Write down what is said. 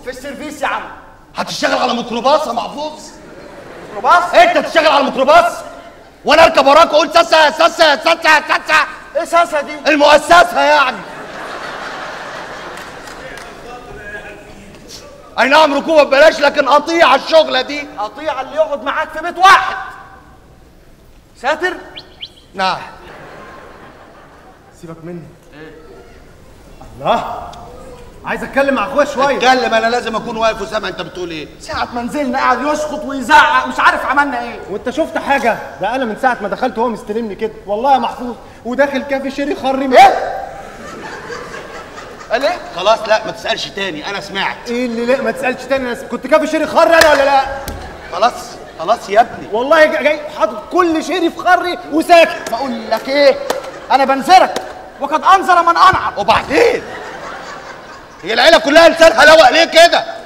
في السيرفيس يا عم هتشتغل على ميكروباص يا محفوظ ميكروباص انت تشتغل على الميكروباص وانا اركب وراك واقول ساسا ساسا ساسا ساسا ايه ساسه دي المؤسسه يعني اي نعم ركوبه ببلاش لكن قطيع الشغله دي قطيع اللي يقعد معاك في بيت واحد ساتر نعم سيبك مني الله عايز اتكلم مع اخويا شويه اتكلم انا لازم اكون واقف وسامع انت بتقول ايه ساعة ما نزلنا قاعد يشخط ويزعق مش عارف عملنا ايه وانت شفت حاجه ده انا من ساعه ما دخلت هو مستلمني كده والله يا محفوظ وداخل كافي شيري خري من ايه؟ قال ايه؟ خلاص لا ما تسالش تاني انا سمعت ايه اللي لا ما تسالش تاني انا كنت كافي شيري خري انا ولا لا خلاص خلاص يا ابني والله جاي جاي حاطط كل شيري في خري وساكت بقول لك ايه؟ انا بنذرك وقد انذر من انعم وبعدين هي العيله كلها لسانها لوق ليه كده